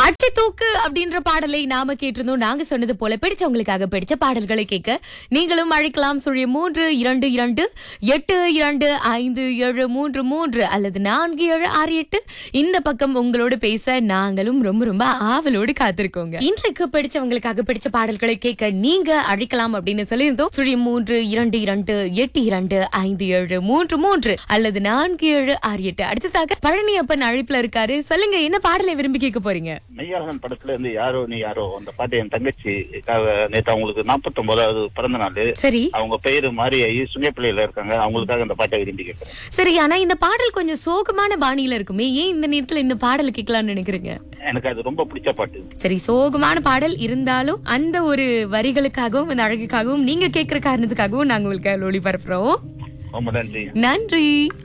அட்டை தூக்கு அப்படின்ற பாடலை நாம கேட்டிருந்தோம் நாங்க சொன்னது போல பிடிச்சவங்களுக்காக பிடிச்ச பாடல்களை கேட்க நீங்களும் அழைக்கலாம் சுழிய மூன்று இரண்டு இரண்டு எட்டு இரண்டு ஐந்து ஏழு மூன்று மூன்று அல்லது நான்கு ஏழு ஆறு எட்டு இந்த பக்கம் உங்களோட பேச நாங்களும் ரொம்ப ரொம்ப ஆவலோடு காத்திருக்கோங்க இன்றைக்கு பிடிச்சவங்களுக்காக பிடிச்ச பாடல்களை கேட்க நீங்க அழைக்கலாம் அப்படின்னு சொல்லியிருந்தோம் சுழிய மூன்று இரண்டு இரண்டு எட்டு இரண்டு ஐந்து ஏழு மூன்று மூன்று அல்லது நான்கு ஏழு ஆறு எட்டு அடுத்ததாக பழனியப்பன் அழைப்புல இருக்காரு சொல்லுங்க என்ன பாடலை விரும்பி கேட்க போறீங்க மெய்யாளன் படத்துல இருந்து யாரோ நீ யாரோ அந்த பாட்டு என் தங்கச்சி நேத்து அவங்களுக்கு நாற்பத்தி ஒன்பதாவது பிறந்த நாள் சரி அவங்க பேரு மாரியாயி சுங்கப்பிள்ளையில இருக்காங்க அவங்களுக்காக அந்த பாட்டை விரும்பி கேட்கிறேன் சரி ஆனா இந்த பாடல் கொஞ்சம் சோகமான பாணியில இருக்குமே ஏன் இந்த நேரத்துல இந்த பாடல் கேட்கலாம்னு நினைக்கிறீங்க எனக்கு அது ரொம்ப பிடிச்ச பாட்டு சரி சோகமான பாடல் இருந்தாலும் அந்த ஒரு வரிகளுக்காகவும் அந்த அழகுக்காகவும் நீங்க கேட்கிற காரணத்துக்காகவும் நாங்க உங்களுக்கு ஒளிபரப்புறோம் ரொம்ப நன்றி நன்றி